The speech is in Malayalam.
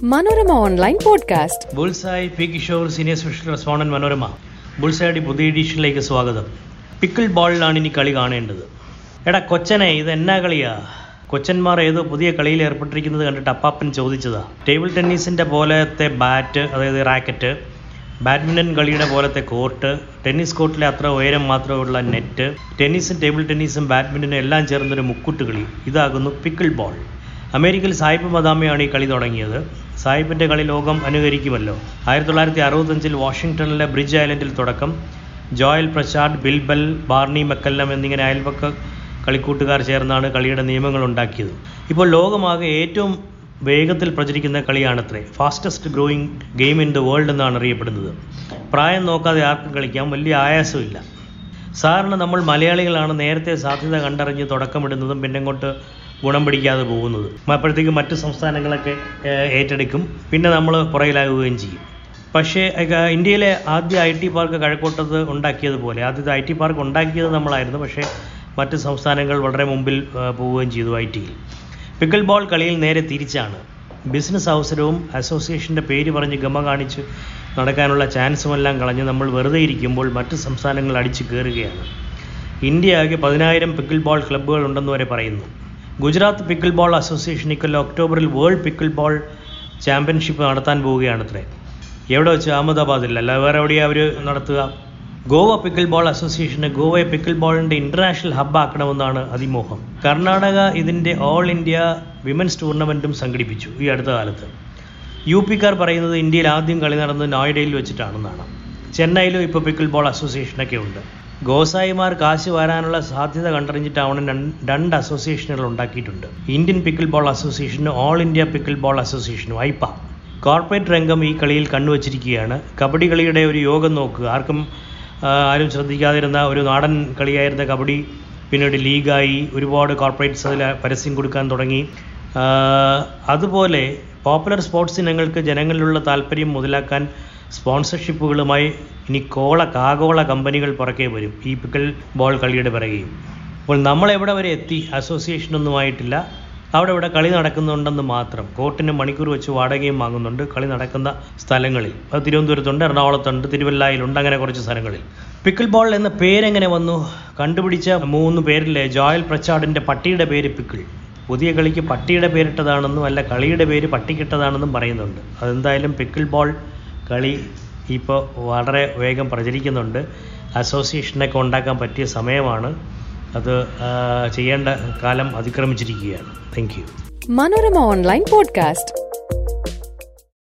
Manorama online podcast bullseye P Kishore senior special correspondent Manorama ബുൾസായുടെ പുതിയ എഡിഷനിലേക്ക് സ്വാഗതം പിക്കിൾ ബോളിലാണ് ഇനി കളി കാണേണ്ടത് എടാ കൊച്ചനെ ഇത് എന്നാ കളിയാ കൊച്ചന്മാർ ഏതോ പുതിയ കളിയിൽ ഏർപ്പെട്ടിരിക്കുന്നത് കണ്ടിട്ട് അപ്പാപ്പൻ ചോദിച്ചതാ ടേബിൾ ടെന്നീസിൻ്റെ പോലത്തെ ബാറ്റ് അതായത് റാക്കറ്റ് ബാഡ്മിൻ്റൺ കളിയുടെ പോലത്തെ കോർട്ട് ടെന്നീസ് കോർട്ടിലെ അത്ര ഉയരം മാത്രമുള്ള നെറ്റ് ടെന്നീസും ടേബിൾ ടെന്നീസും ബാഡ്മിൻ്റനും എല്ലാം ചേർന്നൊരു മുക്കുട്ട് കളി ഇതാകുന്നു പിക്കിൾ ബോൾ അമേരിക്കയിൽ സായിപ്പ് മദാമയാണ് ഈ കളി തുടങ്ങിയത് സായിപ്പിൻ്റെ കളി ലോകം അനുകരിക്കുമല്ലോ ആയിരത്തി തൊള്ളായിരത്തി അറുപത്തഞ്ചിൽ വാഷിങ്ടണിലെ ബ്രിഡ്ജ് ഐലൻഡിൽ തുടക്കം Joel Pritchard Bill Bell Barney McCallum എന്നിങ്ങനെ അയൽപക്ക കളിക്കൂട്ടുകാർ ചേർന്നാണ് കളിയുടെ നിയമങ്ങൾ ഉണ്ടാക്കിയത് ഇപ്പോൾ ലോകമാകെ ഏറ്റവും വേഗത്തിൽ പ്രചരിക്കുന്ന കളിയാണത്രേ fastest growing game in the world എന്നാണ് അറിയപ്പെടുന്നത് പ്രായം നോക്കാതെ ആർക്കും കളിക്കാം വലിയ ആയാസമില്ല സാറിന് നമ്മൾ മലയാളികളാണ് നേരത്തെ സാധ്യത കണ്ടറിഞ്ഞ് തുടക്കമിടുന്നതും പിന്നെ അങ്ങോട്ട് ഗുണം പിടിക്കാതെ പോകുന്നത് അപ്പോഴത്തേക്ക് മറ്റ് സംസ്ഥാനങ്ങളൊക്കെ ഏഹ്, ഏറ്റെടുക്കും പിന്നെ നമ്മൾ പുറകിലാകുകയും ചെയ്യും പക്ഷേ ഏക, ഇന്ത്യയിലെ ആദ്യ ഐ ടി പാർക്ക് കഴക്കൂട്ടത്ത് ഉണ്ടാക്കിയതുപോലെ ആദ്യത്തെ ഐ ടി പാർക്ക് ഉണ്ടാക്കിയത് നമ്മളായിരുന്നു പക്ഷേ മറ്റ് സംസ്ഥാനങ്ങൾ വളരെ മുമ്പിൽ ഏഹ്, പോവുകയും ചെയ്തു ഐ ടിയിൽ പിക്കിൾ ബോൾ കളിയിൽ നേരെ തിരിച്ചാണ് ബിസിനസ് അവസരവും അസോസിയേഷൻ്റെ പേര് പറഞ്ഞ് ഗമ കാണിച്ച് നടക്കാനുള്ള ചാൻസുമെല്ലാം കളഞ്ഞ് നമ്മൾ വെറുതെ ഇരിക്കുമ്പോൾ മറ്റ് സംസ്ഥാനങ്ങൾ അടിച്ചു കയറുകയാണ് ഇന്ത്യ ആകെ പതിനായിരം പിക്കിൾ ബോൾ ക്ലബ്ബുകൾ ഉണ്ടെന്ന് വരെ പറയുന്നു ഗുജറാത്ത് പിക്കിൾ ബോൾ അസോസിയേഷൻ ഇക്കൊല്ലം ഒക്ടോബറിൽ വേൾഡ് പിക്കിൾ ബോൾ ചാമ്പ്യൻഷിപ്പ് നടത്താൻ പോവുകയാണത്രേ എവിടെ വെച്ച് അഹമ്മദാബാദിൽ അല്ല വേറെ എവിടെയാണ് അവർ നടത്തുക ഗോവ പിക്കിൾ ബോൾ അസോസിയേഷന് ഗോവയെ പിക്കിൾ ബോളിൻ്റെ ഇൻ്റർനാഷണൽ ഹബ്ബാക്കണമെന്നാണ് അതിമോഹം കർണാടക ഇതിൻ്റെ ഓൾ ഇന്ത്യ വിമൻസ് ടൂർണമെൻറ്റും സംഘടിപ്പിച്ചു ഈ അടുത്ത കാലത്ത് യു പിക്കാർ പറയുന്നത് ഇന്ത്യയിൽ ആദ്യം കളി നടന്നത് നോയിഡയിൽ വെച്ചിട്ടാണെന്നാണ് ചെന്നൈയിലും ഇപ്പോൾ പിക്കിൾ ബോൾ അസോസിയേഷനൊക്കെ ഉണ്ട് ഗോസായിമാർ കാശ് വരാനുള്ള സാധ്യത കണ്ടറിഞ്ഞിട്ടാണ് രണ്ട് രണ്ട് അസോസിയേഷനുകൾ ഉണ്ടാക്കിയിട്ടുണ്ട് ഇന്ത്യൻ പിക്കിൾ ബോൾ അസോസിയേഷനും ഓൾ ഇന്ത്യ പിക്കിൾ ബോൾ അസോസിയേഷനും ഐപ്പ കോർപ്പറേറ്റ് രംഗം ഈ കളിയിൽ കണ്ണുവച്ചിരിക്കുകയാണ് കബഡി കളിയുടെ ഒരു യോഗം നോക്കുക ആർക്കും ആ, ആരും ശ്രദ്ധിക്കാതിരുന്ന ഒരു നാടൻ കളിയായിരുന്ന കബഡി പിന്നീട് ലീഗായി ഒരുപാട് കോർപ്പറേറ്റ്സ് അതിൽ പരസ്യം കൊടുക്കാൻ തുടങ്ങി ആ, അതുപോലെ പോപ്പുലർ സ്പോർട്സ് ഇനങ്ങൾക്ക് ജനങ്ങളിലുള്ള താല്പര്യം മുതലാക്കാൻ സ്പോൺസർഷിപ്പുകളുമായി ഇനി കോള കാഗോള കമ്പനികൾ പുറകെ വരും ഈ പിക്കിൾ ബോൾ കളിയുടെ പിറകെയും അപ്പോൾ നമ്മളെവിടെ വരെ എത്തി അസോസിയേഷനൊന്നുമായിട്ടില്ല അവിടെ ഇവിടെ കളി നടക്കുന്നുണ്ടെന്ന് മാത്രം കോർട്ടിന് മണിക്കൂർ വെച്ച് വാടകയും വാങ്ങുന്നുണ്ട് കളി നടക്കുന്ന സ്ഥലങ്ങളിൽ അത് തിരുവനന്തപുരത്തുണ്ട് എറണാകുളത്തുണ്ട് തിരുവല്ലായിലുണ്ട് അങ്ങനെ കുറച്ച് സ്ഥലങ്ങളിൽ പിക്കിൾ ബോൾ എന്ന പേരെങ്ങനെ വന്നു കണ്ടുപിടിച്ച മൂന്ന് പേരിലെ ജോയൽ പ്രച്ചാഡിൻ്റെ പട്ടിയുടെ പേര് പിക്കിൾ പുതിയ കളിക്ക് പട്ടിയുടെ പേരിട്ടതാണെന്നും അല്ല കളിയുടെ പേര് പട്ടിക്കിട്ടതാണെന്നും പറയുന്നുണ്ട് അതെന്തായാലും പിക്കിൾ ബോൾ കളി ഇപ്പോൾ വളരെ വേഗം പ്രചരിക്കുന്നുണ്ട് അസോസിയേഷനൊക്കെ ഉണ്ടാക്കാൻ പറ്റിയ സമയമാണ് അത് ആ, ചെയ്യേണ്ട കാലം അതിക്രമിച്ചിരിക്കുകയാണ് thank you Manorama online podcast